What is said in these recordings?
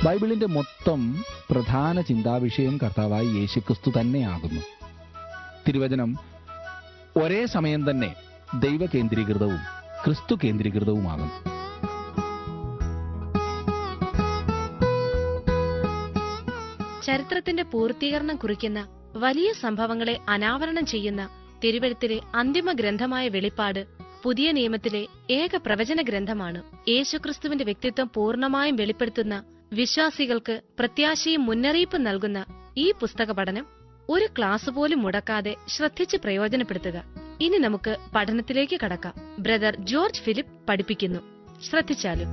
ബൈബിളിന്റെ മൊത്തം പ്രധാന ചിന്താവിഷയം കർത്താവായി യേശുക്രിസ്തു തന്നെയാകുന്നു തിരുവചനം ഒരേ സമയം തന്നെ ദൈവ കേന്ദ്രീകൃതവും ക്രിസ്തു കേന്ദ്രീകൃതവുമാകും ചരിത്രത്തിന്റെ പൂർത്തീകരണം കുറിക്കുന്ന വലിയ സംഭവങ്ങളെ അനാവരണം ചെയ്യുന്ന തിരുവഴുത്തിലെ അന്തിമ ഗ്രന്ഥമായ വെളിപ്പാട് പുതിയ നിയമത്തിലെ ഏക പ്രവചന ഗ്രന്ഥമാണ് യേശുക്രിസ്തുവിന്റെ വ്യക്തിത്വം പൂർണ്ണമായും വെളിപ്പെടുത്തുന്ന വിശ്വാസികൾക്ക് പ്രത്യാശയും മുന്നറിയിപ്പും നൽകുന്ന ഈ പുസ്തക പഠനം ഒരു ക്ലാസ് പോലും മുടക്കാതെ ശ്രദ്ധിച്ച് പ്രയോജനപ്പെടുത്തുക ഇനി നമുക്ക് പഠനത്തിലേക്ക് കടക്കാം ബ്രദർ ജോർജ് ഫിലിപ്പ് പഠിപ്പിക്കുന്നു ശ്രദ്ധിച്ചാലും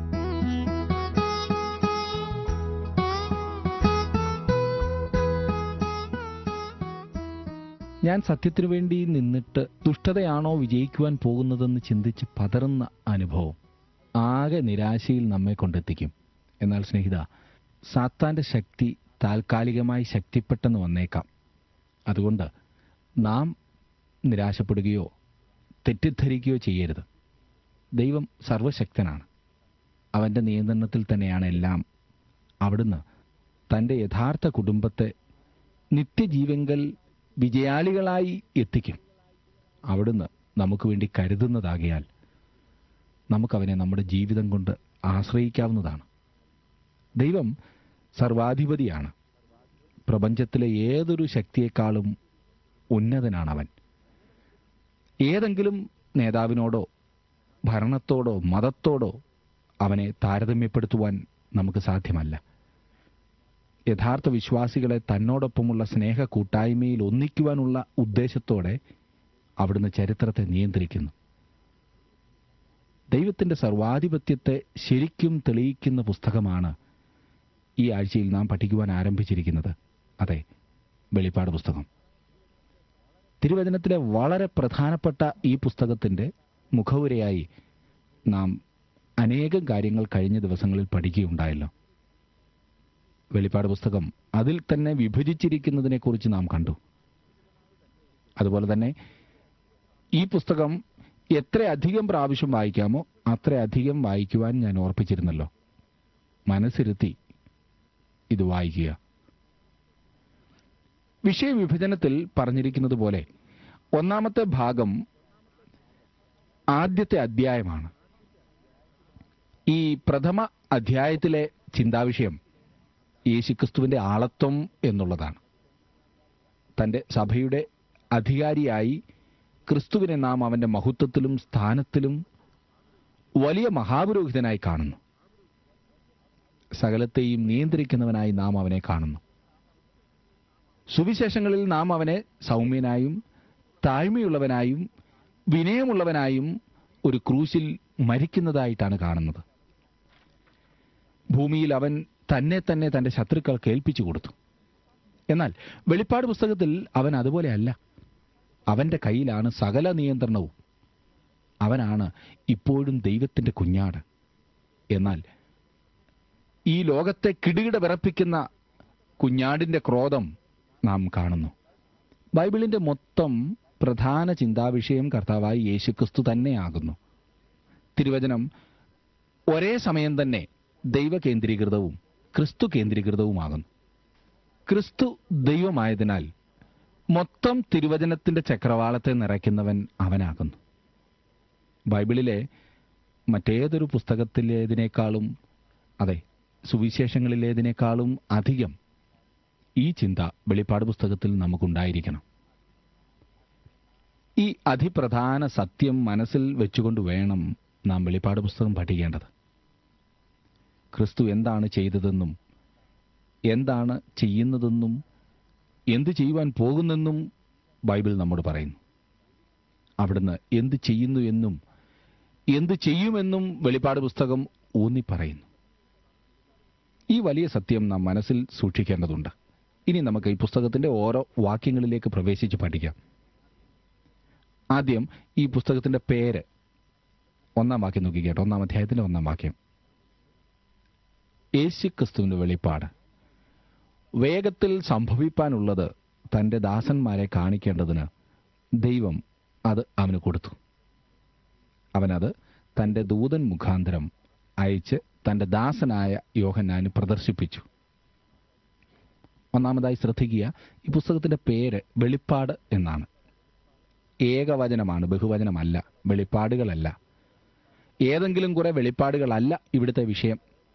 ഞാൻ സത്യത്തിനു വേണ്ടി നിന്നിട്ട് ദുഷ്ടതയാണോ വിജയിക്കുവാൻ പോകുന്നതെന്ന് ചിന്തിച്ച് പതറുന്ന അനുഭവം ആകെ നിരാശയിൽ നമ്മെ കൊണ്ടെത്തിക്കും എന്നാൽ സ്നേഹിത സാത്താന്റെ ശക്തി താൽക്കാലികമായി ശക്തിപ്പെട്ടെന്ന് വന്നേക്കാം അതുകൊണ്ട് നാം നിരാശപ്പെടുകയോ തെറ്റിദ്ധരിക്കുകയോ ചെയ്യരുത് ദൈവം സർവശക്തനാണ് അവൻ്റെ നിയന്ത്രണത്തിൽ തന്നെയാണ് എല്ലാം അവിടുന്ന് തൻ്റെ യഥാർത്ഥ കുടുംബത്തെ നിത്യജീവങ്കൽ വിജയാളികളായി എത്തിക്കും അവിടുന്ന് നമുക്ക് വേണ്ടി കരുതുന്നതാകിയാൽ നമുക്കവനെ നമ്മുടെ ജീവിതം കൊണ്ട് ആശ്രയിക്കാവുന്നതാണ് ദൈവം സർവാധിപതിയാണ് പ്രപഞ്ചത്തിലെ ഏതൊരു ശക്തിയേക്കാളും ഉന്നതനാണ് അവൻ ഏതെങ്കിലും നേതാവിനോടോ ഭരണത്തോടോ മതത്തോടോ അവനെ താരതമ്യപ്പെടുത്തുവാൻ നമുക്ക് സാധ്യമല്ല യഥാർത്ഥ വിശ്വാസികളെ തന്നോടൊപ്പമുള്ള സ്നേഹ കൂട്ടായ്മയിൽ ഒന്നിക്കുവാനുള്ള ഉദ്ദേശത്തോടെ അവിടുന്ന് ചരിത്രത്തെ നിയന്ത്രിക്കുന്നു ദൈവത്തിന്റെ സർവാധിപത്യത്തെ ശരിക്കും തെളിയിക്കുന്ന പുസ്തകമാണ് ഈ ആഴ്ചയിൽ നാം പഠിക്കുവാൻ ആരംഭിച്ചിരിക്കുന്നത് അതെ വെളിപ്പാട് പുസ്തകം തിരുവചനത്തിലെ വളരെ പ്രധാനപ്പെട്ട ഈ പുസ്തകത്തിന്റെ മുഖവുരയായി നാം അനേകം കാര്യങ്ങൾ കഴിഞ്ഞ ദിവസങ്ങളിൽ പഠിക്കുകയുണ്ടായല്ലോ വെളിപ്പാട് പുസ്തകം അതിൽ തന്നെ വിഭജിച്ചിരിക്കുന്നതിനെക്കുറിച്ച് നാം കണ്ടു അതുപോലെ തന്നെ ഈ പുസ്തകം എത്രയധികം പ്രാവശ്യം വായിക്കാമോ അത്രയധികം വായിക്കുവാൻ ഞാൻ ഓർപ്പിച്ചിരുന്നല്ലോ മനസ്സിരുത്തി ഇത് വായിക്കുക വിഷയവിഭജനത്തിൽ പറഞ്ഞിരിക്കുന്നത് പോലെ ഒന്നാമത്തെ ഭാഗം ആദ്യത്തെ അധ്യായമാണ് ഈ പ്രഥമ അധ്യായത്തിലെ ചിന്താവിഷയം യേശുക്രിസ്തുവിന്റെ ആളത്വം എന്നുള്ളതാണ് തന്റെ സഭയുടെ അധികാരിയായി ക്രിസ്തുവിനെ നാം അവന്റെ മഹത്വത്തിലും സ്ഥാനത്തിലും വലിയ മഹാപുരോഹിതനായി കാണുന്നു സകലത്തെയും നിയന്ത്രിക്കുന്നവനായി നാം അവനെ കാണുന്നു സുവിശേഷങ്ങളിൽ നാം അവനെ സൗമ്യനായും താഴ്മയുള്ളവനായും വിനയമുള്ളവനായും ഒരു ക്രൂശിൽ മരിക്കുന്നതായിട്ടാണ് കാണുന്നത് ഭൂമിയിൽ അവൻ തന്നെ തന്നെ തന്റെ ശത്രുക്കൾക്ക് ഏൽപ്പിച്ചു കൊടുത്തു എന്നാൽ വെളിപ്പാട് പുസ്തകത്തിൽ അവൻ അതുപോലെയല്ല അവന്റെ കയ്യിലാണ് സകല നിയന്ത്രണവും അവനാണ് ഇപ്പോഴും ദൈവത്തിന്റെ കുഞ്ഞാട് എന്നാൽ ഈ ലോകത്തെ കിടുകിട വിറപ്പിക്കുന്ന കുഞ്ഞാടിന്റെ ക്രോധം നാം കാണുന്നു ബൈബിളിന്റെ മൊത്തം പ്രധാന ചിന്താവിഷയം കർത്താവായി യേശുക്രിസ്തു തന്നെയാകുന്നു തിരുവചനം ഒരേ സമയം തന്നെ ദൈവ കേന്ദ്രീകൃതവും ക്രിസ്തു കേന്ദ്രീകൃതവുമാകുന്നു ക്രിസ്തു ദൈവമായതിനാൽ മൊത്തം തിരുവചനത്തിന്റെ ചക്രവാളത്തെ നിറയ്ക്കുന്നവൻ അവനാകുന്നു ബൈബിളിലെ മറ്റേതൊരു പുസ്തകത്തിലേതിനേക്കാളും അതെ സുവിശേഷങ്ങളിലേതിനേക്കാളും അധികം ഈ ചിന്ത വെളിപ്പാട് പുസ്തകത്തിൽ നമുക്കുണ്ടായിരിക്കണം ഈ അതിപ്രധാന സത്യം മനസ്സിൽ വെച്ചുകൊണ്ട് വേണം നാം വെളിപ്പാട് പുസ്തകം പഠിക്കേണ്ടത് ക്രിസ്തു എന്താണ് ചെയ്തതെന്നും എന്താണ് ചെയ്യുന്നതെന്നും എന്തു ചെയ്യുവാൻ പോകുന്നെന്നും ബൈബിൾ നമ്മോട് പറയുന്നു അവിടുന്ന് എന്ത് ചെയ്യുന്നു എന്നും എന്ത് ചെയ്യുമെന്നും വെളിപ്പാട് പുസ്തകം ഊന്നി പറയുന്നു ഈ വലിയ സത്യം നാം മനസ്സിൽ സൂക്ഷിക്കേണ്ടതുണ്ട് ഇനി നമുക്ക് ഈ പുസ്തകത്തിന്റെ ഓരോ വാക്യങ്ങളിലേക്ക് പ്രവേശിച്ച് പഠിക്കാം ആദ്യം ഈ പുസ്തകത്തിന്റെ പേര് ഒന്നാം വാക്യം നോക്കി കേട്ടോ ഒന്നാം അധ്യായത്തിന്റെ ഒന്നാം വാക്യം യേശു ക്രിസ്തുവിന്റെ വെളിപ്പാട് വേഗത്തിൽ സംഭവിപ്പാനുള്ളത് തന്റെ ദാസന്മാരെ കാണിക്കേണ്ടതിന് ദൈവം അത് അവന് കൊടുത്തു അവനത് തന്റെ ദൂതൻ മുഖാന്തരം അയച്ച് തന്റെ ദാസനായ യോഹന്നാന് പ്രദർശിപ്പിച്ചു ഒന്നാമതായി ശ്രദ്ധിക്കുക ഈ പുസ്തകത്തിന്റെ പേര് വെളിപ്പാട് എന്നാണ് ഏകവചനമാണ് ബഹുവചനമല്ല വെളിപ്പാടുകളല്ല ഏതെങ്കിലും കുറെ വെളിപ്പാടുകളല്ല ഇവിടുത്തെ വിഷയം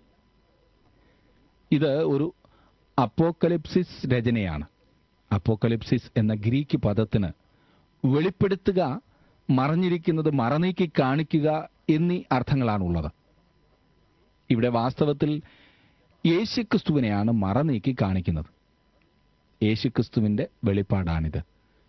ഇത് ഒരു അപ്പോക്കലിപ്സിസ് രചനയാണ് അപ്പോക്കലിപ്സിസ് എന്ന ഗ്രീക്ക് പദത്തിന് വെളിപ്പെടുത്തുക മറഞ്ഞിരിക്കുന്നത് മറനീക്കി കാണിക്കുക എന്നീ അർത്ഥങ്ങളാണുള്ളത് ഇവിടെ വാസ്തവത്തിൽ യേശുക്രിസ്തുവിനെയാണ് മറനീക്കി കാണിക്കുന്നത് യേശുക്രിസ്തുവിന്റെ വെളിപ്പാടാണിത്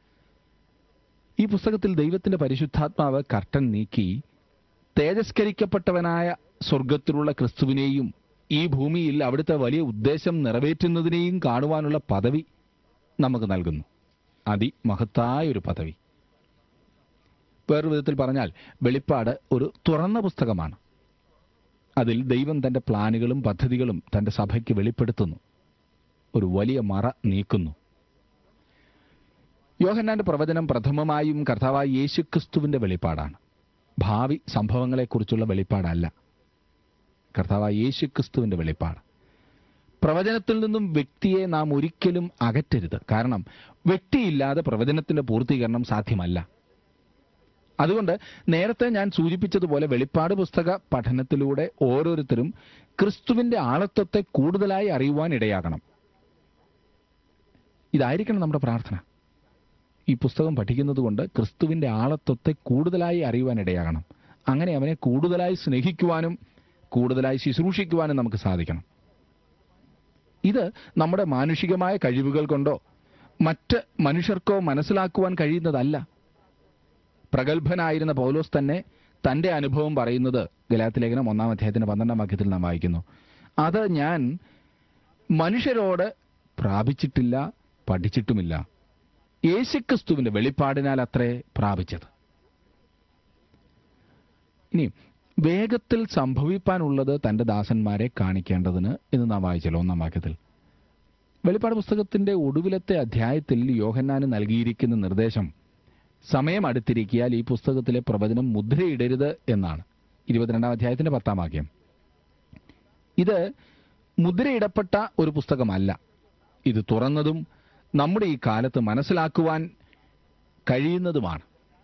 ഈ പുസ്തകത്തിൽ ദൈവത്തിന്റെ പരിശുദ്ധാത്മാവ് കർട്ടൻ നീക്കി തേജസ്കരിക്കപ്പെട്ടവനായ സ്വർഗത്തിലുള്ള ക്രിസ്തുവിനെയും ഈ ഭൂമിയിൽ അവിടുത്തെ വലിയ ഉദ്ദേശം നിറവേറ്റുന്നതിനെയും കാണുവാനുള്ള പദവി നമുക്ക് നൽകുന്നു അതിമഹത്തായ ഒരു പദവി വേറൊരു വിധത്തിൽ പറഞ്ഞാൽ വെളിപ്പാട് ഒരു തുറന്ന പുസ്തകമാണ് അതിൽ ദൈവം തന്റെ പ്ലാനുകളും പദ്ധതികളും തന്റെ സഭയ്ക്ക് വെളിപ്പെടുത്തുന്നു ഒരു വലിയ മറ നീക്കുന്നു യോഹന്നാന്റെ പ്രവചനം പ്രഥമമായും കർത്താവായ യേശുക്രിസ്തുവിന്റെ വെളിപ്പാടാണ് ഭാവി സംഭവങ്ങളെക്കുറിച്ചുള്ള വെളിപ്പാടല്ല കർത്താവായ യേശുക്രിസ്തുവിന്റെ വെളിപ്പാട് പ്രവചനത്തിൽ നിന്നും വ്യക്തിയെ നാം ഒരിക്കലും അകറ്റരുത് കാരണം വ്യക്തിയില്ലാതെ പ്രവചനത്തിന്റെ പൂർത്തീകരണം സാധ്യമല്ല അതുകൊണ്ട് നേരത്തെ ഞാൻ സൂചിപ്പിച്ചതുപോലെ വെളിപ്പാട് പുസ്തക പഠനത്തിലൂടെ ഓരോരുത്തരും ക്രിസ്തുവിന്റെ ആളത്വത്തെ കൂടുതലായി അറിയുവാൻ ഇടയാകണം ഇതായിരിക്കണം നമ്മുടെ പ്രാർത്ഥന ഈ പുസ്തകം പഠിക്കുന്നത് കൊണ്ട് ക്രിസ്തുവിന്റെ ആളത്വത്തെ കൂടുതലായി അറിയുവാൻ ഇടയാകണം അങ്ങനെ അവനെ കൂടുതലായി സ്നേഹിക്കുവാനും കൂടുതലായി ശുശ്രൂഷിക്കുവാനും നമുക്ക് സാധിക്കണം ഇത് നമ്മുടെ മാനുഷികമായ കഴിവുകൾ കൊണ്ടോ മറ്റ് മനുഷ്യർക്കോ മനസ്സിലാക്കുവാൻ കഴിയുന്നതല്ല പ്രഗത്ഭനായിരുന്ന പൗലോസ് തന്നെ തന്റെ അനുഭവം പറയുന്നത് ഗലാത്തിലേഖനം ഒന്നാം അധ്യായത്തിന്റെ പന്ത്രണ്ടാം വാക്യത്തിൽ നാം വായിക്കുന്നു അത് ഞാൻ മനുഷ്യരോട് പ്രാപിച്ചിട്ടില്ല പഠിച്ചിട്ടുമില്ല യേശുക്രിസ്തുവിന്റെ വെളിപ്പാടിനാൽ അത്രേ പ്രാപിച്ചത് ഇനി വേഗത്തിൽ സംഭവിപ്പാനുള്ളത് തന്റെ ദാസന്മാരെ കാണിക്കേണ്ടതിന് എന്ന് നാം വായിച്ചല്ലോ ഒന്നാം വാക്യത്തിൽ വെളിപ്പാട് പുസ്തകത്തിന്റെ ഒടുവിലത്തെ അധ്യായത്തിൽ യോഹന്നാന് നൽകിയിരിക്കുന്ന നിർദ്ദേശം സമയം അടുത്തിരിക്കിയാൽ ഈ പുസ്തകത്തിലെ പ്രവചനം മുദ്രയിടരുത് എന്നാണ് ഇരുപത്തിരണ്ടാം അധ്യായത്തിന്റെ പത്താം വാക്യം ഇത് മുദ്രയിടപ്പെട്ട ഒരു പുസ്തകമല്ല ഇത് തുറന്നതും നമ്മുടെ ഈ കാലത്ത് മനസ്സിലാക്കുവാൻ കഴിയുന്നതുമാണ്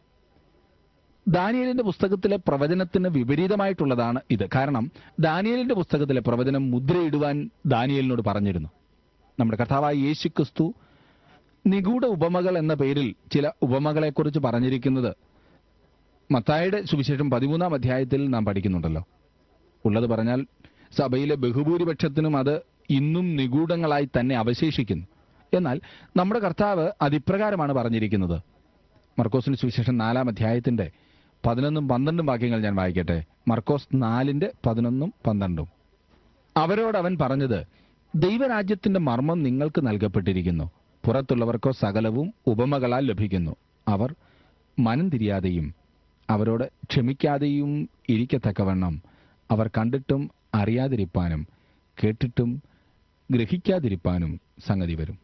ദാനിയലിന്റെ പുസ്തകത്തിലെ പ്രവചനത്തിന് വിപരീതമായിട്ടുള്ളതാണ് ഇത് കാരണം ദാനിയലിന്റെ പുസ്തകത്തിലെ പ്രവചനം മുദ്രയിടുവാൻ ദാനിയലിനോട് പറഞ്ഞിരുന്നു നമ്മുടെ കർത്താവായ യേശു ക്രിസ്തു നിഗൂഢ ഉപമകൾ എന്ന പേരിൽ ചില ഉപമകളെക്കുറിച്ച് പറഞ്ഞിരിക്കുന്നത് മത്തായുടെ സുവിശേഷം പതിമൂന്നാം അധ്യായത്തിൽ നാം പഠിക്കുന്നുണ്ടല്ലോ ഉള്ളത് പറഞ്ഞാൽ സഭയിലെ ബഹുഭൂരിപക്ഷത്തിനും അത് ഇന്നും നിഗൂഢങ്ങളായി തന്നെ അവശേഷിക്കുന്നു എന്നാൽ നമ്മുടെ കർത്താവ് അതിപ്രകാരമാണ് പറഞ്ഞിരിക്കുന്നത് മർക്കോസിന് സുവിശേഷം നാലാം അധ്യായത്തിന്റെ പതിനൊന്നും പന്ത്രണ്ടും വാക്യങ്ങൾ ഞാൻ വായിക്കട്ടെ മർക്കോസ് നാലിന്റെ പതിനൊന്നും പന്ത്രണ്ടും അവരോട് അവൻ പറഞ്ഞത് ദൈവരാജ്യത്തിന്റെ മർമ്മം നിങ്ങൾക്ക് നൽകപ്പെട്ടിരിക്കുന്നു പുറത്തുള്ളവർക്കോ സകലവും ഉപമകളാൽ ലഭിക്കുന്നു അവർ മനം തിരിയാതെയും അവരോട് ക്ഷമിക്കാതെയും ഇരിക്കത്തക്കവണ്ണം അവർ കണ്ടിട്ടും അറിയാതിരിപ്പാനും കേട്ടിട്ടും ഗ്രഹിക്കാതിരിപ്പാനും സംഗതി വരും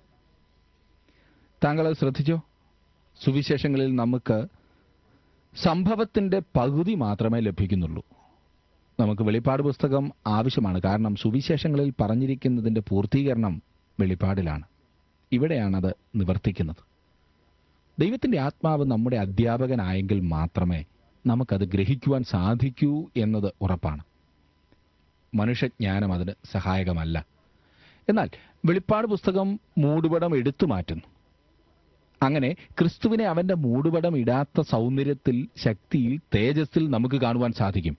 താങ്കൾ അത് ശ്രദ്ധിച്ചോ സുവിശേഷങ്ങളിൽ നമുക്ക് സംഭവത്തിന്റെ പകുതി മാത്രമേ ലഭിക്കുന്നുള്ളൂ നമുക്ക് വെളിപ്പാട് പുസ്തകം ആവശ്യമാണ് കാരണം സുവിശേഷങ്ങളിൽ പറഞ്ഞിരിക്കുന്നതിന്റെ പൂർത്തീകരണം വെളിപ്പാടിലാണ് ഇവിടെയാണത് നിവർത്തിക്കുന്നത് ദൈവത്തിന്റെ ആത്മാവ് നമ്മുടെ അധ്യാപകനായെങ്കിൽ മാത്രമേ നമുക്കത് ഗ്രഹിക്കുവാൻ സാധിക്കൂ എന്നത് ഉറപ്പാണ് മനുഷ്യജ്ഞാനം അതിന് സഹായകമല്ല എന്നാൽ വെളിപ്പാട് പുസ്തകം മൂടുപടം എടുത്തു മാറ്റുന്നു അങ്ങനെ ക്രിസ്തുവിനെ അവന്റെ മൂടുപടം ഇടാത്ത സൗന്ദര്യത്തിൽ ശക്തിയിൽ തേജസ്സിൽ നമുക്ക് കാണുവാൻ സാധിക്കും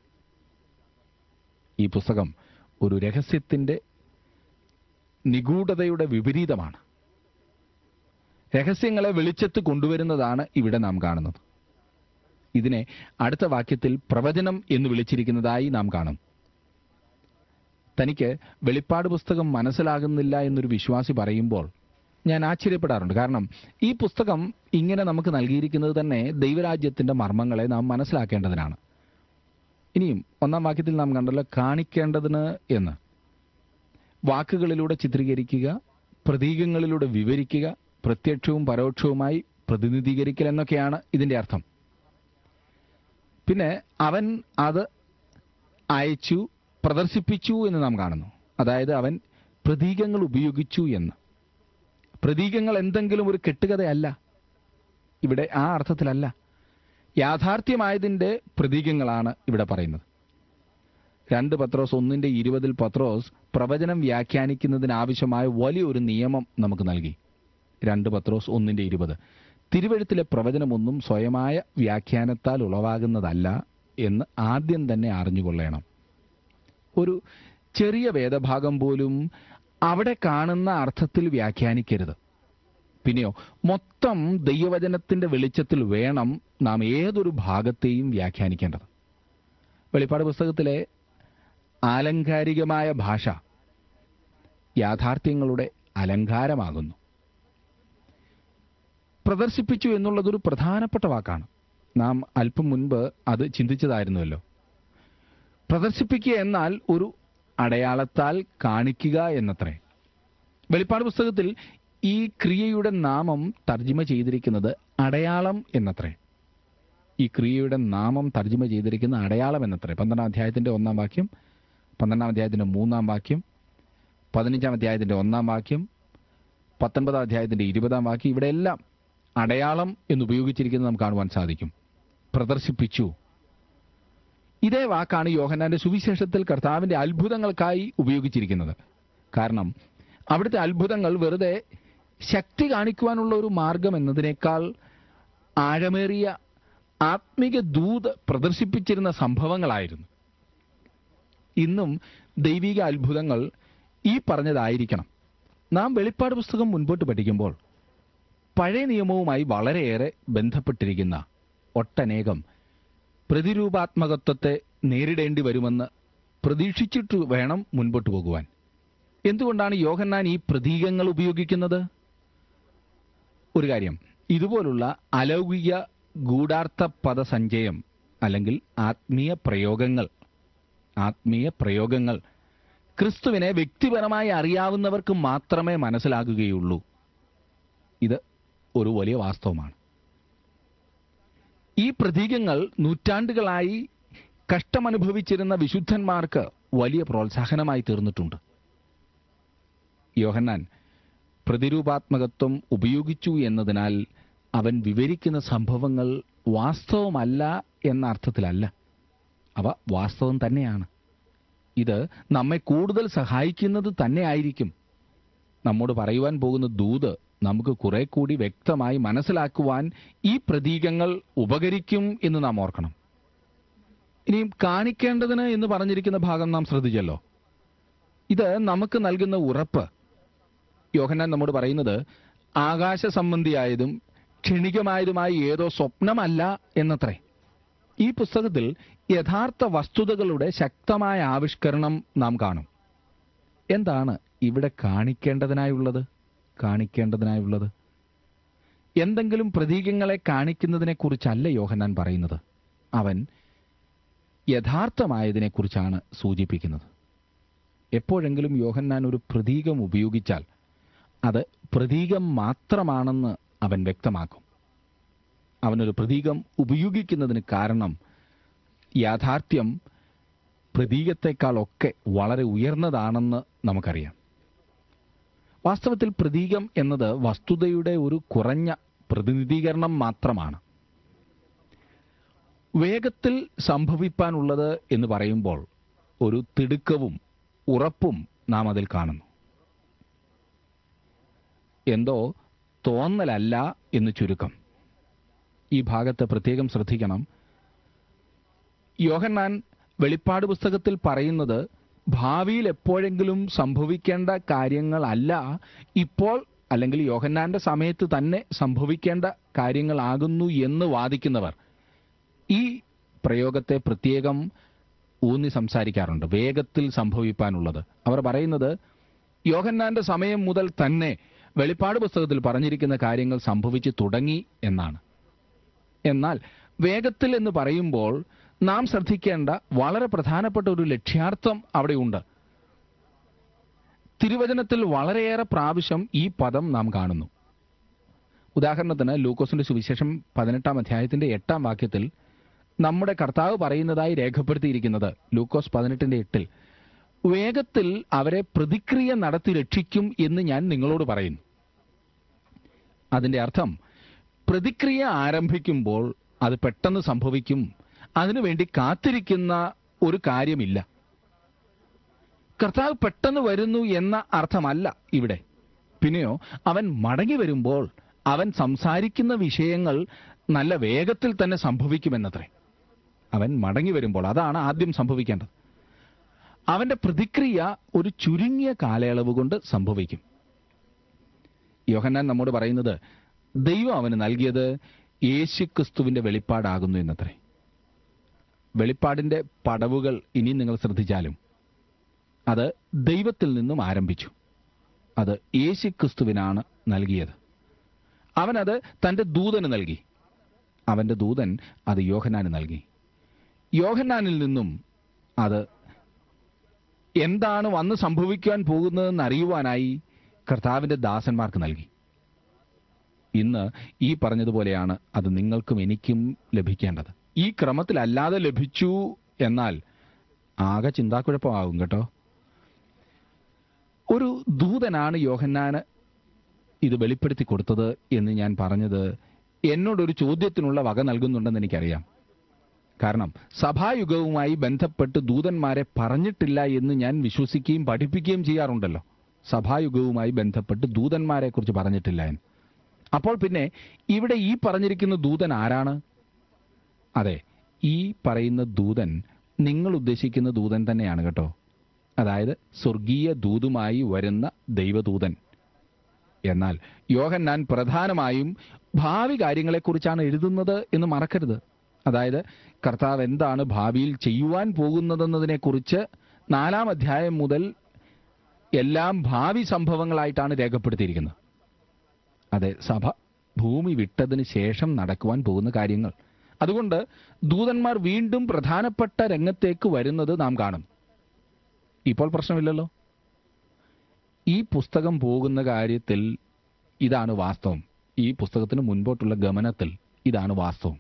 ഈ പുസ്തകം ഒരു രഹസ്യത്തിന്റെ നിഗൂഢതയുടെ വിപരീതമാണ് രഹസ്യങ്ങളെ വെളിച്ചത്ത് കൊണ്ടുവരുന്നതാണ് ഇവിടെ നാം കാണുന്നത് ഇതിനെ അടുത്ത വാക്യത്തിൽ പ്രവചനം എന്ന് വിളിച്ചിരിക്കുന്നതായി നാം കാണും തനിക്ക് വെളിപ്പാട് പുസ്തകം മനസ്സിലാകുന്നില്ല എന്നൊരു വിശ്വാസി പറയുമ്പോൾ ഞാൻ ആശ്ചര്യപ്പെടാറുണ്ട് കാരണം ഈ പുസ്തകം ഇങ്ങനെ നമുക്ക് നൽകിയിരിക്കുന്നത് തന്നെ ദൈവരാജ്യത്തിന്റെ മർമ്മങ്ങളെ നാം മനസ്സിലാക്കേണ്ടതിനാണ് ഇനിയും ഒന്നാം വാക്യത്തിൽ നാം കണ്ടല്ലോ കാണിക്കേണ്ടതിന് എന്ന് വാക്കുകളിലൂടെ ചിത്രീകരിക്കുക പ്രതീകങ്ങളിലൂടെ വിവരിക്കുക പ്രത്യക്ഷവും പരോക്ഷവുമായി പ്രതിനിധീകരിക്കൽ എന്നൊക്കെയാണ് ഇതിന്റെ അർത്ഥം പിന്നെ അവൻ അത് അയച്ചു പ്രദർശിപ്പിച്ചു എന്ന് നാം കാണുന്നു അതായത് അവൻ പ്രതീകങ്ങൾ ഉപയോഗിച്ചു എന്ന് പ്രതീകങ്ങൾ എന്തെങ്കിലും ഒരു കെട്ടുകഥയല്ല ഇവിടെ ആ അർത്ഥത്തിലല്ല യാഥാർത്ഥ്യമായതിൻ്റെ പ്രതീകങ്ങളാണ് ഇവിടെ പറയുന്നത് രണ്ട് പത്രോസ് ഒന്നിന്റെ ഇരുപതിൽ പത്രോസ് പ്രവചനം വ്യാഖ്യാനിക്കുന്നതിനാവശ്യമായ വലിയൊരു നിയമം നമുക്ക് നൽകി രണ്ട് പത്രോസ് ഒന്നിന്റെ ഇരുപത് തിരുവഴുത്തിലെ പ്രവചനമൊന്നും സ്വയമായ വ്യാഖ്യാനത്താൽ ഉളവാകുന്നതല്ല എന്ന് ആദ്യം തന്നെ അറിഞ്ഞുകൊള്ളണം ഒരു ചെറിയ വേദഭാഗം പോലും അവിടെ കാണുന്ന അർത്ഥത്തിൽ വ്യാഖ്യാനിക്കരുത് പിന്നെയോ മൊത്തം ദൈവവചനത്തിന്റെ വെളിച്ചത്തിൽ വേണം നാം ഏതൊരു ഭാഗത്തെയും വ്യാഖ്യാനിക്കേണ്ടത് വെളിപ്പാട് പുസ്തകത്തിലെ ആലങ്കാരികമായ ഭാഷ യാഥാർത്ഥ്യങ്ങളുടെ അലങ്കാരമാകുന്നു പ്രദർശിപ്പിച്ചു എന്നുള്ളതൊരു പ്രധാനപ്പെട്ട വാക്കാണ് നാം അല്പം മുൻപ് അത് ചിന്തിച്ചതായിരുന്നുവല്ലോ പ്രദർശിപ്പിക്കുക എന്നാൽ ഒരു അടയാളത്താൽ കാണിക്കുക എന്നത്രേ വെളിപ്പാട് പുസ്തകത്തിൽ ഈ ക്രിയയുടെ നാമം തർജിമ ചെയ്തിരിക്കുന്നത് അടയാളം എന്നത്രേ ഈ ക്രിയയുടെ നാമം തർജിമ ചെയ്തിരിക്കുന്ന അടയാളം എന്നത്രേ പന്ത്രണ്ടാം അധ്യായത്തിന്റെ ഒന്നാം വാക്യം പന്ത്രണ്ടാം അധ്യായത്തിന്റെ മൂന്നാം വാക്യം പതിനഞ്ചാം അധ്യായത്തിന്റെ ഒന്നാം വാക്യം പത്തൊൻപതാം അധ്യായത്തിന്റെ ഇരുപതാം വാക്യം ഇവിടെ എല്ലാം അടയാളം എന്ന് ഉപയോഗിച്ചിരിക്കുന്നത് നാം കാണുവാൻ സാധിക്കും പ്രദർശിപ്പിച്ചു ഇതേ വാക്കാണ് യോഹന്നാന്റെ സുവിശേഷത്തിൽ കർത്താവിന്റെ അത്ഭുതങ്ങൾക്കായി ഉപയോഗിച്ചിരിക്കുന്നത് കാരണം അവിടുത്തെ അത്ഭുതങ്ങൾ വെറുതെ ശക്തി കാണിക്കുവാനുള്ള ഒരു മാർഗം എന്നതിനേക്കാൾ ആഴമേറിയ ആത്മിക ദൂത് പ്രദർശിപ്പിച്ചിരുന്ന സംഭവങ്ങളായിരുന്നു ഇന്നും ദൈവിക അത്ഭുതങ്ങൾ ഈ പറഞ്ഞതായിരിക്കണം നാം വെളിപ്പാട് പുസ്തകം മുൻപോട്ട് പഠിക്കുമ്പോൾ പഴയ നിയമവുമായി വളരെയേറെ ബന്ധപ്പെട്ടിരിക്കുന്ന ഒട്ടനേകം പ്രതിരൂപാത്മകത്വത്തെ നേരിടേണ്ടി വരുമെന്ന് പ്രതീക്ഷിച്ചിട്ട് വേണം മുൻപോട്ട് പോകുവാൻ എന്തുകൊണ്ടാണ് യോഹന്നാൻ ഈ പ്രതീകങ്ങൾ ഉപയോഗിക്കുന്നത് ഒരു കാര്യം ഇതുപോലുള്ള അലൗകിക ഗൂഢാർത്ഥ പദസഞ്ചയം അല്ലെങ്കിൽ ആത്മീയ പ്രയോഗങ്ങൾ ആത്മീയ പ്രയോഗങ്ങൾ ക്രിസ്തുവിനെ വ്യക്തിപരമായി അറിയാവുന്നവർക്ക് മാത്രമേ മനസ്സിലാകുകയുള്ളൂ ഇത് ഒരു വലിയ വാസ്തവമാണ് ഈ പ്രതീകങ്ങൾ നൂറ്റാണ്ടുകളായി കഷ്ടമനുഭവിച്ചിരുന്ന വിശുദ്ധന്മാർക്ക് വലിയ പ്രോത്സാഹനമായി തീർന്നിട്ടുണ്ട് യോഹന്നാൻ പ്രതിരൂപാത്മകത്വം ഉപയോഗിച്ചു എന്നതിനാൽ അവൻ വിവരിക്കുന്ന സംഭവങ്ങൾ വാസ്തവമല്ല എന്ന അർത്ഥത്തിലല്ല അവ വാസ്തവം തന്നെയാണ് ഇത് നമ്മെ കൂടുതൽ സഹായിക്കുന്നത് തന്നെയായിരിക്കും നമ്മോട് പറയുവാൻ പോകുന്ന ദൂത് നമുക്ക് കുറെ കൂടി വ്യക്തമായി മനസ്സിലാക്കുവാൻ ഈ പ്രതീകങ്ങൾ ഉപകരിക്കും എന്ന് നാം ഓർക്കണം ഇനിയും കാണിക്കേണ്ടതിന് എന്ന് പറഞ്ഞിരിക്കുന്ന ഭാഗം നാം ശ്രദ്ധിച്ചല്ലോ ഇത് നമുക്ക് നൽകുന്ന ഉറപ്പ് യോഹന്നാൻ നമ്മോട് പറയുന്നത് ആകാശ സംബന്ധിയായതും ക്ഷണികമായതുമായ ഏതോ സ്വപ്നമല്ല എന്നത്രേ ഈ പുസ്തകത്തിൽ യഥാർത്ഥ വസ്തുതകളുടെ ശക്തമായ ആവിഷ്കരണം നാം കാണും എന്താണ് ഇവിടെ കാണിക്കേണ്ടതിനായുള്ളത് കാണിക്കേണ്ടതിനായുള്ളത് എന്തെങ്കിലും പ്രതീകങ്ങളെ കാണിക്കുന്നതിനെ കുറിച്ചല്ല യോഹന്നാൻ പറയുന്നത് അവൻ യഥാർത്ഥമായതിനെക്കുറിച്ചാണ് സൂചിപ്പിക്കുന്നത് എപ്പോഴെങ്കിലും യോഹന്നാൻ ഒരു പ്രതീകം ഉപയോഗിച്ചാൽ അത് പ്രതീകം മാത്രമാണെന്ന് അവൻ വ്യക്തമാക്കും അവനൊരു പ്രതീകം ഉപയോഗിക്കുന്നതിന് കാരണം യാഥാർത്ഥ്യം പ്രതീകത്തെക്കാളൊക്കെ വളരെ ഉയർന്നതാണെന്ന് നമുക്കറിയാം വാസ്തവത്തിൽ പ്രതീകം എന്നത് വസ്തുതയുടെ ഒരു കുറഞ്ഞ പ്രതിനിധീകരണം മാത്രമാണ് വേഗത്തിൽ സംഭവിപ്പാനുള്ളത് എന്ന് പറയുമ്പോൾ ഒരു തിടുക്കവും ഉറപ്പും നാം അതിൽ കാണുന്നു എന്തോ തോന്നലല്ല എന്ന് ചുരുക്കം ഈ ഭാഗത്ത് പ്രത്യേകം ശ്രദ്ധിക്കണം യോഹന്നാൻ വെളിപ്പാട് പുസ്തകത്തിൽ പറയുന്നത് ഭാവിയിൽ എപ്പോഴെങ്കിലും സംഭവിക്കേണ്ട കാര്യങ്ങളല്ല ഇപ്പോൾ അല്ലെങ്കിൽ യോഹന്നാന്റെ സമയത്ത് തന്നെ സംഭവിക്കേണ്ട കാര്യങ്ങളാകുന്നു എന്ന് വാദിക്കുന്നവർ ഈ പ്രയോഗത്തെ പ്രത്യേകം ഊന്നി സംസാരിക്കാറുണ്ട് വേഗത്തിൽ സംഭവിപ്പാനുള്ളത് അവർ പറയുന്നത് യോഹന്നാന്റെ സമയം മുതൽ തന്നെ വെളിപ്പാട് പുസ്തകത്തിൽ പറഞ്ഞിരിക്കുന്ന കാര്യങ്ങൾ സംഭവിച്ചു തുടങ്ങി എന്നാണ് എന്നാൽ വേഗത്തിൽ എന്ന് പറയുമ്പോൾ നാം ശ്രദ്ധിക്കേണ്ട വളരെ പ്രധാനപ്പെട്ട ഒരു ലക്ഷ്യാർത്ഥം അവിടെയുണ്ട് തിരുവചനത്തിൽ വളരെയേറെ പ്രാവശ്യം ഈ പദം നാം കാണുന്നു ഉദാഹരണത്തിന് ലൂക്കോസിന്റെ സുവിശേഷം പതിനെട്ടാം അധ്യായത്തിന്റെ എട്ടാം വാക്യത്തിൽ നമ്മുടെ കർത്താവ് പറയുന്നതായി രേഖപ്പെടുത്തിയിരിക്കുന്നത് ലൂക്കോസ് പതിനെട്ടിന്റെ എട്ടിൽ വേഗത്തിൽ അവരെ പ്രതിക്രിയ നടത്തി രക്ഷിക്കും എന്ന് ഞാൻ നിങ്ങളോട് പറയുന്നു അതിന്റെ അർത്ഥം പ്രതിക്രിയ ആരംഭിക്കുമ്പോൾ അത് പെട്ടെന്ന് സംഭവിക്കും അതിനുവേണ്ടി കാത്തിരിക്കുന്ന ഒരു കാര്യമില്ല കർത്താവ് പെട്ടെന്ന് വരുന്നു എന്ന അർത്ഥമല്ല ഇവിടെ പിന്നെയോ അവൻ മടങ്ങി വരുമ്പോൾ അവൻ സംസാരിക്കുന്ന വിഷയങ്ങൾ നല്ല വേഗത്തിൽ തന്നെ സംഭവിക്കുമെന്നത്രേ അവൻ മടങ്ങി വരുമ്പോൾ അതാണ് ആദ്യം സംഭവിക്കേണ്ടത് അവന്റെ പ്രതിക്രിയ ഒരു ചുരുങ്ങിയ കാലയളവ് കൊണ്ട് സംഭവിക്കും യോഹന്നാൻ നമ്മോട് പറയുന്നത് ദൈവം അവന് നൽകിയത് യേശുക്രിസ്തുവിന്റെ വെളിപ്പാടാകുന്നു എന്നത്രേ വെളിപ്പാടിന്റെ പടവുകൾ ഇനി നിങ്ങൾ ശ്രദ്ധിച്ചാലും അത് ദൈവത്തിൽ നിന്നും ആരംഭിച്ചു അത് യേശുക്രിസ്തുവിനാണ് നൽകിയത് അവനത് തന്റെ ദൂതന് നൽകി അവന്റെ ദൂതൻ അത് യോഹന്നാന് നൽകി യോഹന്നാനിൽ നിന്നും അത് എന്താണ് വന്ന് സംഭവിക്കാൻ പോകുന്നതെന്ന് അറിയുവാനായി കർത്താവിന്റെ ദാസന്മാർക്ക് നൽകി ഇന്ന് ഈ പറഞ്ഞതുപോലെയാണ് അത് നിങ്ങൾക്കും എനിക്കും ലഭിക്കേണ്ടത് ഈ ക്രമത്തിലല്ലാതെ ലഭിച്ചു എന്നാൽ ആകെ ചിന്താക്കുഴപ്പമാകും കേട്ടോ ഒരു ദൂതനാണ് യോഹന്നാന് ഇത് വെളിപ്പെടുത്തി കൊടുത്തത് എന്ന് ഞാൻ പറഞ്ഞത് എന്നോടൊരു ചോദ്യത്തിനുള്ള വക നൽകുന്നുണ്ടെന്ന് എനിക്കറിയാം കാരണം സഭായുഗവുമായി ബന്ധപ്പെട്ട് ദൂതന്മാരെ പറഞ്ഞിട്ടില്ല എന്ന് ഞാൻ വിശ്വസിക്കുകയും പഠിപ്പിക്കുകയും ചെയ്യാറുണ്ടല്ലോ സഭായുഗവുമായി ബന്ധപ്പെട്ട് ദൂതന്മാരെ കുറിച്ച് പറഞ്ഞിട്ടില്ല എന്ന് അപ്പോൾ പിന്നെ ഇവിടെ ഈ പറഞ്ഞിരിക്കുന്ന ദൂതൻ ആരാണ് അതെ ഈ പറയുന്ന ദൂതൻ നിങ്ങൾ ഉദ്ദേശിക്കുന്ന ദൂതൻ തന്നെയാണ് കേട്ടോ അതായത് സ്വർഗീയ ദൂതുമായി വരുന്ന ദൈവദൂതൻ എന്നാൽ യോഹന്നാൻ പ്രധാനമായും ഭാവി കാര്യങ്ങളെക്കുറിച്ചാണ് എഴുതുന്നത് എന്ന് മറക്കരുത് അതായത് കർത്താവ് എന്താണ് ഭാവിയിൽ ചെയ്യുവാൻ പോകുന്നതെന്നതിനെക്കുറിച്ച് നാലാം അധ്യായം മുതൽ എല്ലാം ഭാവി സംഭവങ്ങളായിട്ടാണ് രേഖപ്പെടുത്തിയിരിക്കുന്നത് അതെ സഭ ഭൂമി വിട്ടതിന് ശേഷം നടക്കുവാൻ പോകുന്ന കാര്യങ്ങൾ അതുകൊണ്ട് ദൂതന്മാർ വീണ്ടും പ്രധാനപ്പെട്ട രംഗത്തേക്ക് വരുന്നത് നാം കാണും ഇപ്പോൾ പ്രശ്നമില്ലല്ലോ ഈ പുസ്തകം പോകുന്ന കാര്യത്തിൽ ഇതാണ് വാസ്തവം ഈ പുസ്തകത്തിന് മുൻപോട്ടുള്ള ഗമനത്തിൽ ഇതാണ് വാസ്തവം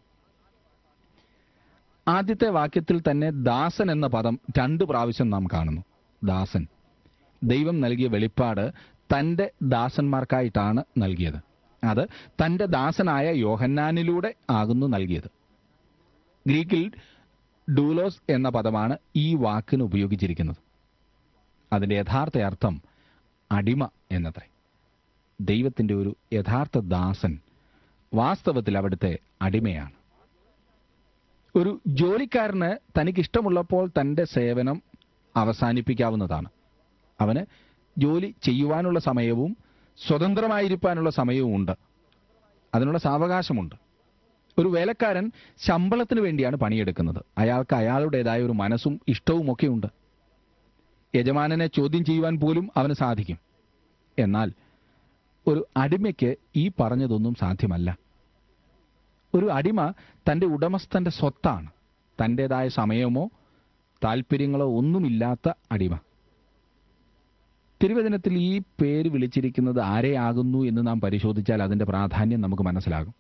ആദ്യത്തെ വാക്യത്തിൽ തന്നെ ദാസൻ എന്ന പദം രണ്ട് പ്രാവശ്യം നാം കാണുന്നു ദാസൻ ദൈവം നൽകിയ വെളിപ്പാട് തന്റെ ദാസന്മാർക്കായിട്ടാണ് നൽകിയത് അത് തന്റെ ദാസനായ യോഹന്നാനിലൂടെ ആകുന്നു നൽകിയത് ഗ്രീക്കിൽ ഡൂലോസ് എന്ന പദമാണ് ഈ വാക്കിന് ഉപയോഗിച്ചിരിക്കുന്നത് അതിന്റെ യഥാർത്ഥ അർത്ഥം അടിമ എന്നത്രേ ദൈവത്തിന്റെ ഒരു യഥാർത്ഥ ദാസൻ വാസ്തവത്തിൽ അവിടുത്തെ അടിമയാണ് ഒരു ജോലിക്കാരന് തനിക്കിഷ്ടമുള്ളപ്പോൾ തന്റെ സേവനം അവസാനിപ്പിക്കാവുന്നതാണ് അവന് ജോലി ചെയ്യുവാനുള്ള സമയവും സ്വതന്ത്രമായിരിക്കാനുള്ള സമയവും ഉണ്ട് അതിനുള്ള സാവകാശമുണ്ട് ഒരു വേലക്കാരൻ ശമ്പളത്തിന് വേണ്ടിയാണ് പണിയെടുക്കുന്നത് അയാൾക്ക് അയാളുടേതായ ഒരു മനസ്സും ഇഷ്ടവും ഒക്കെ ഉണ്ട് യജമാനനെ ചോദ്യം ചെയ്യുവാൻ പോലും അവന് സാധിക്കും എന്നാൽ ഒരു അടിമയ്ക്ക് ഈ പറഞ്ഞതൊന്നും സാധ്യമല്ല ഒരു അടിമ തന്റെ ഉടമസ്ഥന്റെ സ്വത്താണ് തൻ്റെതായ സമയമോ താല്പര്യങ്ങളോ ഒന്നുമില്ലാത്ത അടിമ തിരുവചനത്തിൽ ഈ പേര് വിളിച്ചിരിക്കുന്നത് ആരെയാകുന്നു എന്ന് നാം പരിശോധിച്ചാൽ അതിന്റെ പ്രാധാന്യം നമുക്ക് മനസ്സിലാകും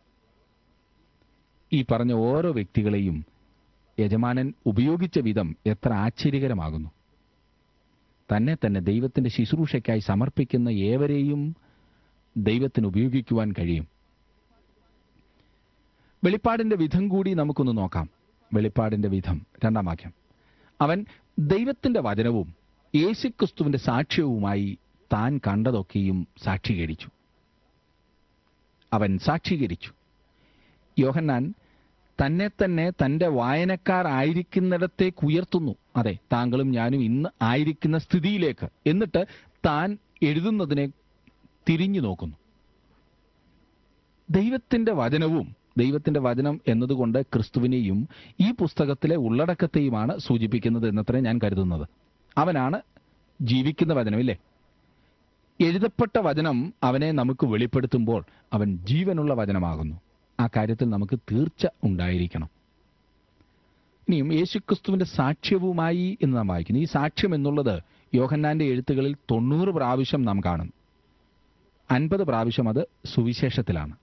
ഈ പറഞ്ഞ ഓരോ വ്യക്തികളെയും യജമാനൻ ഉപയോഗിച്ച വിധം എത്ര ആശ്ചര്യകരമാകുന്നു തന്നെ തന്നെ ദൈവത്തിന്റെ ശുശ്രൂഷയ്ക്കായി സമർപ്പിക്കുന്ന ഏവരെയും ദൈവത്തിന് ഉപയോഗിക്കുവാൻ കഴിയും വെളിപ്പാടിന്റെ വിധം കൂടി നമുക്കൊന്ന് നോക്കാം വെളിപ്പാടിന്റെ വിധം രണ്ടാം വാക്യം അവൻ ദൈവത്തിന്റെ വചനവും യേശുക്രിസ്തുവിന്റെ സാക്ഷ്യവുമായി താൻ കണ്ടതൊക്കെയും സാക്ഷീകരിച്ചു അവൻ സാക്ഷീകരിച്ചു യോഹന്നാൻ തന്നെ തന്നെ തന്റെ വായനക്കാർ ആയിരിക്കുന്നിടത്തേക്ക് ഉയർത്തുന്നു അതെ താങ്കളും ഞാനും ഇന്ന് ആയിരിക്കുന്ന സ്ഥിതിയിലേക്ക് എന്നിട്ട് താൻ എഴുതുന്നതിനെ തിരിഞ്ഞു നോക്കുന്നു ദൈവത്തിന്റെ വചനവും ദൈവത്തിന്റെ വചനം എന്നതുകൊണ്ട് ക്രിസ്തുവിനെയും ഈ പുസ്തകത്തിലെ ഉള്ളടക്കത്തെയുമാണ് സൂചിപ്പിക്കുന്നത് എന്നത്രേ ഞാൻ കരുതുന്നത് അവനാണ് ജീവിക്കുന്ന വചനമില്ലേ എഴുതപ്പെട്ട വചനം അവനെ നമുക്ക് വെളിപ്പെടുത്തുമ്പോൾ അവൻ ജീവനുള്ള വചനമാകുന്നു ആ കാര്യത്തിൽ നമുക്ക് തീർച്ച ഉണ്ടായിരിക്കണം ഇനിയും യേശുക്രിസ്തുവിന്റെ സാക്ഷ്യവുമായി എന്ന് നാം വായിക്കുന്നു ഈ സാക്ഷ്യം എന്നുള്ളത് യോഹന്നാന്റെ എഴുത്തുകളിൽ തൊണ്ണൂറ് പ്രാവശ്യം നാം കാണുന്നു അൻപത് പ്രാവശ്യം അത് സുവിശേഷത്തിലാണ്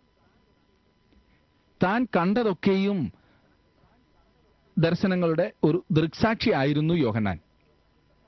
താൻ കണ്ടതൊക്കെയും ദർശനങ്ങളുടെ ഒരു ദൃക്സാക്ഷിയായിരുന്നു യോഹന്നാൻ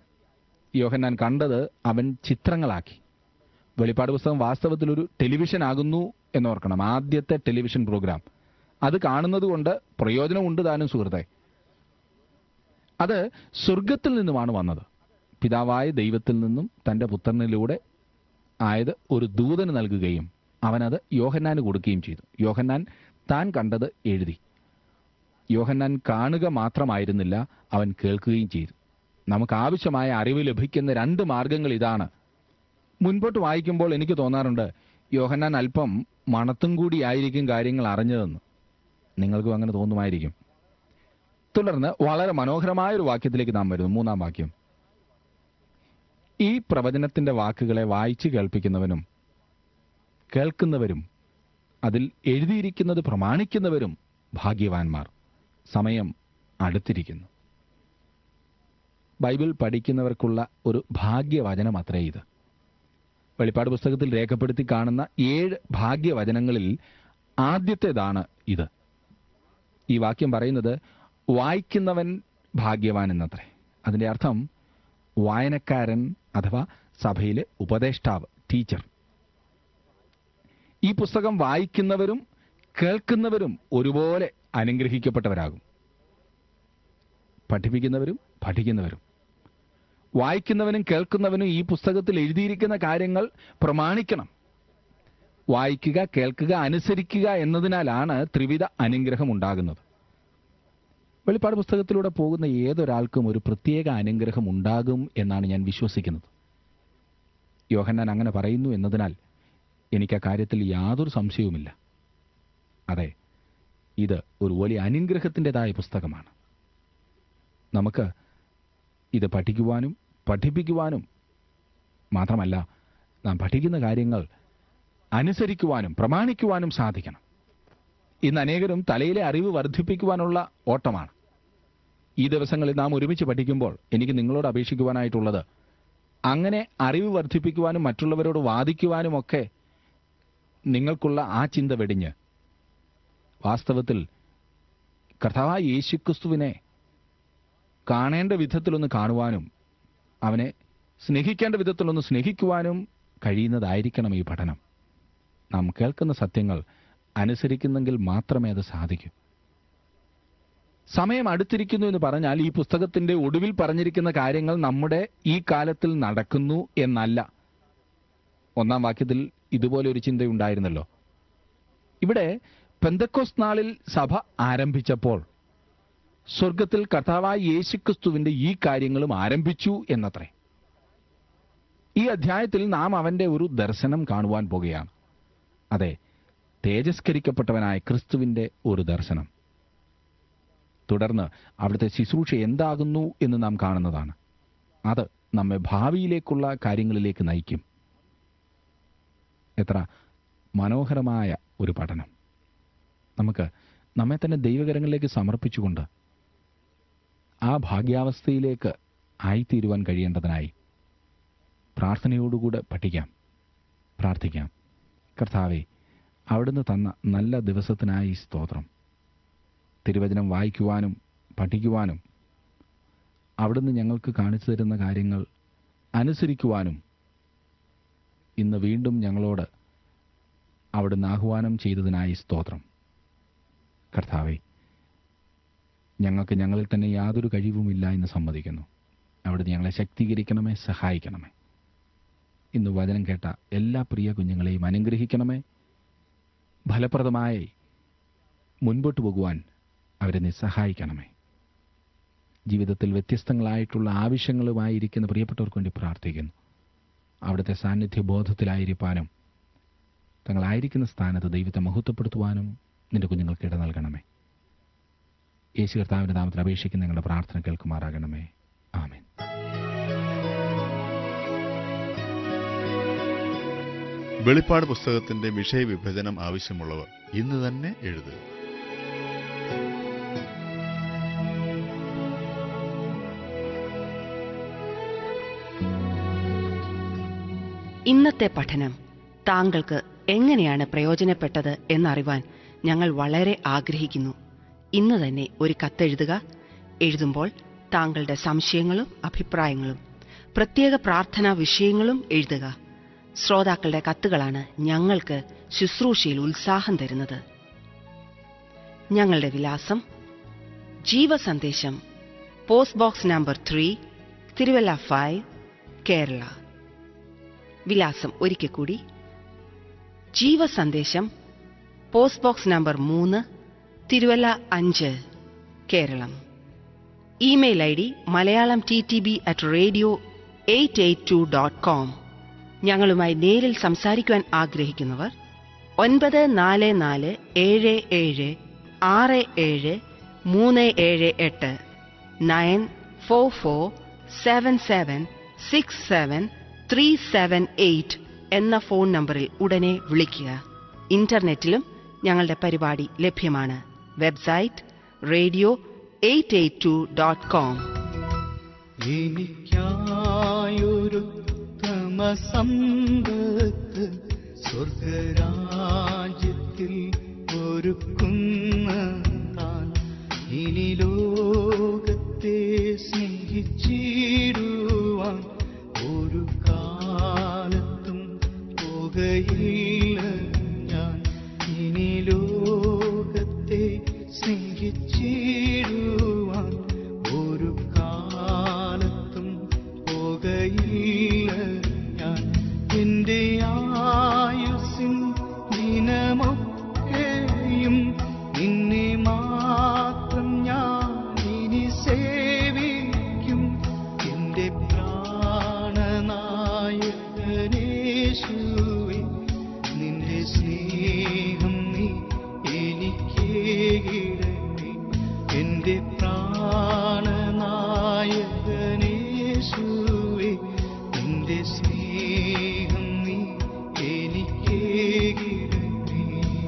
യോഹന്നാൻ കണ്ടത് അവൻ ചിത്രങ്ങളാക്കി വെളിപ്പാട് പുസ്തകം വാസ്തവത്തിൽ ഒരു ടെലിവിഷൻ ആകുന്നു എന്നോർക്കണം ആദ്യത്തെ ടെലിവിഷൻ പ്രോഗ്രാം അത് കാണുന്നത് കൊണ്ട് പ്രയോജനമുണ്ട് താനും സുഹൃത്തെ അത് സ്വർഗത്തിൽ നിന്നുമാണ് വന്നത് പിതാവായ ദൈവത്തിൽ നിന്നും തന്റെ പുത്രനിലൂടെ ആയത് ഒരു ദൂതന് നൽകുകയും അവനത് യോഹന്നാന് കൊടുക്കുകയും ചെയ്തു യോഹന്നാൻ താൻ കണ്ടത് എഴുതി യോഹന്നാൻ കാണുക മാത്രമായിരുന്നില്ല അവൻ കേൾക്കുകയും ചെയ്തു നമുക്ക് ആവശ്യമായ അറിവ് ലഭിക്കുന്ന രണ്ട് മാർഗങ്ങൾ ഇതാണ് മുൻപോട്ട് വായിക്കുമ്പോൾ എനിക്ക് തോന്നാറുണ്ട് യോഹന്നാൻ അല്പം മണത്തും കൂടി ആയിരിക്കും കാര്യങ്ങൾ അറിഞ്ഞതെന്ന് നിങ്ങൾക്കും അങ്ങനെ തോന്നുമായിരിക്കും തുടർന്ന് വളരെ മനോഹരമായ ഒരു വാക്യത്തിലേക്ക് നാം വരുന്നു മൂന്നാം വാക്യം ഈ പ്രവചനത്തിന്റെ വാക്കുകളെ വായിച്ചു കേൾപ്പിക്കുന്നവനും കേൾക്കുന്നവരും അതിൽ എഴുതിയിരിക്കുന്നത് പ്രമാണിക്കുന്നവരും ഭാഗ്യവാന്മാർ സമയം അടുത്തിരിക്കുന്നു ബൈബിൾ പഠിക്കുന്നവർക്കുള്ള ഒരു ഭാഗ്യവചനം അത്രേ ഇത് വെളിപ്പാട് പുസ്തകത്തിൽ രേഖപ്പെടുത്തി കാണുന്ന ഏഴ് ഭാഗ്യവചനങ്ങളിൽ ആദ്യത്തേതാണ് ഇത് ഈ വാക്യം പറയുന്നത് വായിക്കുന്നവൻ ഭാഗ്യവാൻ എന്നത്രേ അതിന്റെ അർത്ഥം വായനക്കാരൻ അഥവാ സഭയിലെ ഉപദേഷ്ടാവ് ടീച്ചർ ഈ പുസ്തകം വായിക്കുന്നവരും കേൾക്കുന്നവരും ഒരുപോലെ അനുഗ്രഹിക്കപ്പെട്ടവരാകും പഠിപ്പിക്കുന്നവരും പഠിക്കുന്നവരും വായിക്കുന്നവനും കേൾക്കുന്നവനും ഈ പുസ്തകത്തിൽ എഴുതിയിരിക്കുന്ന കാര്യങ്ങൾ പ്രമാണിക്കണം വായിക്കുക കേൾക്കുക അനുസരിക്കുക എന്നതിനാലാണ് ത്രിവിധ അനുഗ്രഹം ഉണ്ടാകുന്നത് വെളിപ്പാട് പുസ്തകത്തിലൂടെ പോകുന്ന ഏതൊരാൾക്കും ഒരു പ്രത്യേക അനുഗ്രഹം ഉണ്ടാകും എന്നാണ് ഞാൻ വിശ്വസിക്കുന്നത് യോഹന്നാൻ അങ്ങനെ പറയുന്നു എന്നതിനാൽ എനിക്ക് ആ കാര്യത്തിൽ യാതൊരു സംശയവുമില്ല അതെ ഇത് ഒരു വലിയ അനുഗ്രഹത്തിൻ്റെതായ പുസ്തകമാണ് നമുക്ക് ഇത് പഠിക്കുവാനും പഠിപ്പിക്കുവാനും മാത്രമല്ല നാം പഠിക്കുന്ന കാര്യങ്ങൾ അനുസരിക്കുവാനും പ്രമാണിക്കുവാനും സാധിക്കണം ഇന്ന് അനേകരും തലയിലെ അറിവ് വർദ്ധിപ്പിക്കുവാനുള്ള ഓട്ടമാണ് ഈ ദിവസങ്ങളിൽ നാം ഒരുമിച്ച് പഠിക്കുമ്പോൾ എനിക്ക് നിങ്ങളോട് അപേക്ഷിക്കുവാനായിട്ടുള്ളത് അങ്ങനെ അറിവ് വർദ്ധിപ്പിക്കുവാനും മറ്റുള്ളവരോട് വാദിക്കുവാനുമൊക്കെ നിങ്ങൾക്കുള്ള ആ ചിന്ത വെടിഞ്ഞ് വാസ്തവത്തിൽ കർത്താവായ യേശുക്രിസ്തുവിനെ കാണേണ്ട വിധത്തിലൊന്ന് കാണുവാനും അവനെ സ്നേഹിക്കേണ്ട വിധത്തിലൊന്ന് സ്നേഹിക്കുവാനും കഴിയുന്നതായിരിക്കണം ഈ പഠനം നാം കേൾക്കുന്ന സത്യങ്ങൾ അനുസരിക്കുന്നെങ്കിൽ മാത്രമേ അത് സാധിക്കൂ സമയം അടുത്തിരിക്കുന്നു എന്ന് പറഞ്ഞാൽ ഈ പുസ്തകത്തിന്റെ ഒടുവിൽ പറഞ്ഞിരിക്കുന്ന കാര്യങ്ങൾ നമ്മുടെ ഈ കാലത്തിൽ നടക്കുന്നു എന്നല്ല ഒന്നാം വാക്യത്തിൽ ഇതുപോലെ ഒരു ചിന്തയുണ്ടായിരുന്നല്ലോ ഇവിടെ പെന്തക്കോസ് നാളിൽ സഭ ആരംഭിച്ചപ്പോൾ സ്വർഗത്തിൽ കർത്താവായ യേശുക്രിസ്തുവിന്റെ ഈ കാര്യങ്ങളും ആരംഭിച്ചു എന്നത്രേ ഈ അധ്യായത്തിൽ നാം അവന്റെ ഒരു ദർശനം കാണുവാൻ പോകുകയാണ് അതെ തേജസ്കരിക്കപ്പെട്ടവനായ ക്രിസ്തുവിന്റെ ഒരു ദർശനം തുടർന്ന് അവിടുത്തെ ശുശ്രൂഷ എന്താകുന്നു എന്ന് നാം കാണുന്നതാണ് അത് നമ്മെ ഭാവിയിലേക്കുള്ള കാര്യങ്ങളിലേക്ക് നയിക്കും എത്ര മനോഹരമായ ഒരു പഠനം നമുക്ക് നമ്മെ തന്നെ ദൈവകരങ്ങളിലേക്ക് സമർപ്പിച്ചുകൊണ്ട് ആ ഭാഗ്യാവസ്ഥയിലേക്ക് ആയിത്തീരുവാൻ കഴിയേണ്ടതിനായി പ്രാർത്ഥനയോടുകൂടെ പഠിക്കാം പ്രാർത്ഥിക്കാം കർത്താവെ അവിടുന്ന് തന്ന നല്ല ദിവസത്തിനായി സ്തോത്രം തിരുവചനം വായിക്കുവാനും പഠിക്കുവാനും അവിടുന്ന് ഞങ്ങൾക്ക് കാണിച്ചു തരുന്ന കാര്യങ്ങൾ അനുസരിക്കുവാനും ഇന്ന് വീണ്ടും ഞങ്ങളോട് അവിടുന്ന് ആഹ്വാനം ചെയ്തതിനായി സ്തോത്രം കർത്താവെ ഞങ്ങൾക്ക് ഞങ്ങളിൽ തന്നെ യാതൊരു കഴിവുമില്ല എന്ന് സമ്മതിക്കുന്നു അവിടുന്ന് ഞങ്ങളെ ശക്തീകരിക്കണമേ സഹായിക്കണമേ ഇന്ന് വചനം കേട്ട എല്ലാ പ്രിയ കുഞ്ഞുങ്ങളെയും അനുഗ്രഹിക്കണമേ ഫലപ്രദമായി മുൻപോട്ട് പോകുവാൻ അവരെ നീ സഹായിക്കണമേ ജീവിതത്തിൽ വ്യത്യസ്തങ്ങളായിട്ടുള്ള ആവശ്യങ്ങളുമായിരിക്കുന്ന പ്രിയപ്പെട്ടവർക്ക് വേണ്ടി പ്രാർത്ഥിക്കുന്നു അവിടുത്തെ സാന്നിധ്യ ബോധത്തിലായിരിക്കാനും തങ്ങളായിരിക്കുന്ന സ്ഥാനത്ത് ദൈവത്തെ മഹത്വപ്പെടുത്തുവാനും നിന്റെ കുഞ്ഞുങ്ങൾക്ക് ഇട നൽകണമേ യേശു കർത്താവിന്റെ നാമത്തിൽ അപേക്ഷിക്കുന്ന നിങ്ങളുടെ പ്രാർത്ഥന കേൾക്കുമാറാകണമേ ആമേൻ വെളിപ്പാട് പുസ്തകത്തിന്റെ വിഷയവിഭജനം ആവശ്യമുള്ളവർ ഇന്ന് തന്നെ എഴുതുക ഇന്നത്തെ പഠനം താങ്കൾക്ക് എങ്ങനെയാണ് പ്രയോജനപ്പെട്ടത് എന്നറിവാൻ ഞങ്ങൾ വളരെ ആഗ്രഹിക്കുന്നു ഇന്ന് തന്നെ ഒരു കത്തെഴുതുക എഴുതുമ്പോൾ താങ്കളുടെ സംശയങ്ങളും അഭിപ്രായങ്ങളും പ്രത്യേക പ്രാർത്ഥനാ വിഷയങ്ങളും എഴുതുക ശ്രോതാക്കളുടെ കത്തുകളാണ് ഞങ്ങൾക്ക് ശുശ്രൂഷയിൽ ഉത്സാഹം തരുന്നത് ഞങ്ങളുടെ വിലാസം Jeevasandesham post box number three Thiruvalla five Kerala വിലാസം ഒരിക്കൽ കൂടി ജീവസന്ദേശം പോസ്റ്റ് ബോക്സ് നമ്പർ മൂന്ന് തിരുവല്ല അഞ്ച് Keralam email I D Malayalam T T B at radio eight eight two dot com ഞങ്ങളുമായി നേരിൽ സംസാരിക്കുവാൻ ആഗ്രഹിക്കുന്നവർ ഒൻപത് നാല് നാല് ഏഴ് ഏഴ് ആറ് ഏഴ് മൂന്ന് ഏഴ് എട്ട് nine four four seven seven six seven three seven eight എന്ന ഫോൺ നമ്പറിൽ ഉടനെ വിളിക്കുക ഇന്റർനെറ്റിലും ഞങ്ങളുടെ പരിപാടി ലഭ്യമാണ് website radio eight eight two dot com എനിക്കായൊരുത്തമ സമ്പത്ത് സ്വർഗരാജ്യത്തിൽ ഒരുക്കുന്ന താൻ ഇനി ലോകത്തെ സ്നേഹിച്ചിടുവാൻ ഒരു കാലത്തും പോകയില്ല ഞാൻ ഇനി ലോകത്തെ സ്നേഹിച്ചിടുവാൻ ഒരു കാലത്തും പോകയില്ല ഞാൻ എന്റെ ആയുസിൻ ദിനമൊക്കെയും നിന്നെ മാത്രം ഞാൻ ഇനി സേവിക്കും എന്റെ പ്രാണനായകനേശുവേ നിന്റെ സ്നേഹം നീ എനിക്കേകിടണേ എന്റെ പ്രാണനായകനേശുവേ നിന്റെ സ്നേഹം നീ എനിക്കേകിടണേ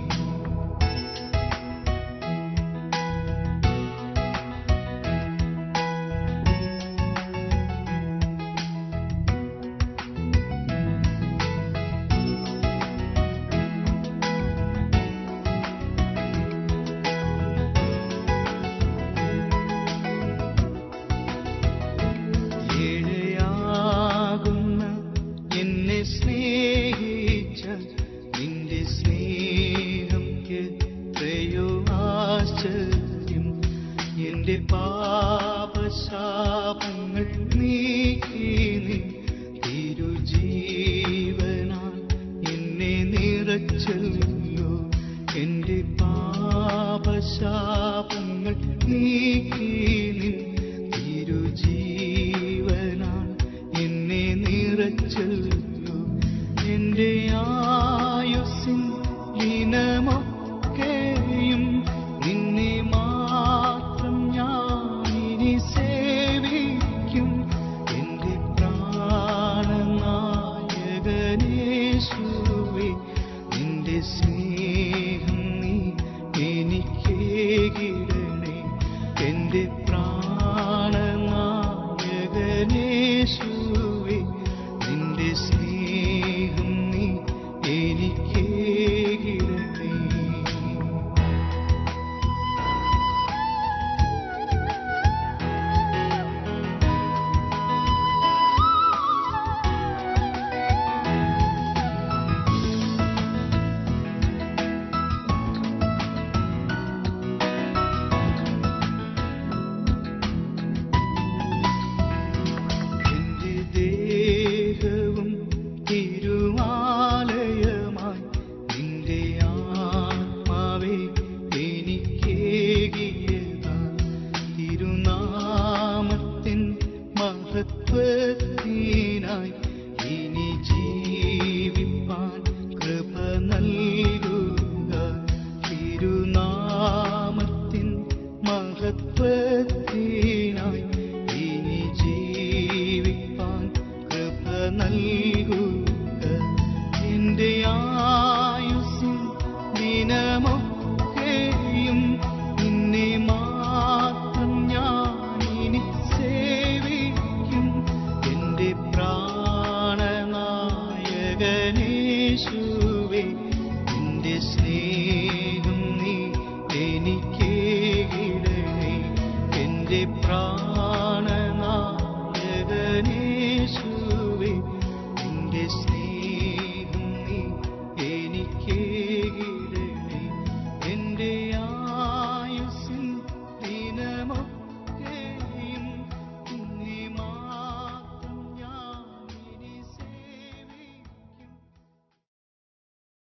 ഏഴയാകുന്ന എന്നെ സ്നേഹിച്ച നിന്റെ സ്നേഹം എത്രയോ ആശ്ചര്യം എന്റെ പാപശാപങ്ങൾ നീക്കി നീ തിരുജീവനാൽ എന്നെ നിറച്ചല്ലോ എന്റെ പാപശാപങ്ങൾ നീക്കി നീ തിരുജീവനാൽ എന്നെ നിറച്ചല്ലോ എന്റെ ആയുസിൻ ദിനമൊക്കെയും നിന്നെ മാത്രം ഞാൻ ഇനി സേവിക്കും എന്റെ പ്രാണനായകനേശുവേ നിന്റെ സ്നേഹം നീ എനിക്കേകിടണേ എന്റെ പ്രാണനായകനേശുവേ നിന്റെ സ്നേഹം നീ എനിക്കേകിടണേ എന്റെ ദേഹവും തിരുവാലയമായി നിന്റെ ആത്മാവേ എനിക്കേകിയതാ തിരുനാമത്തിൻ മഹത്വത്തിനായി ഇനി ജീവിപ്പാൻ കൃപ നൽകുക തിരുനാമത്തിൻ മഹത്വത്തിനായി ഇനി ജീവിപ്പാൻ കൃപ നൽകുക എന്റെ ആയുസിൻ ദിനമൊക്കെയും നിന്നെ മാത്രം ഞാൻ ഇനി സേവിക്കും എന്റെ പ്രാണനായകനേശുവേ നിന്റെ സ്നേഹം നീ എനിക്കേകിടണേ എന്റെ പ്രാണനായക നാഥനേശു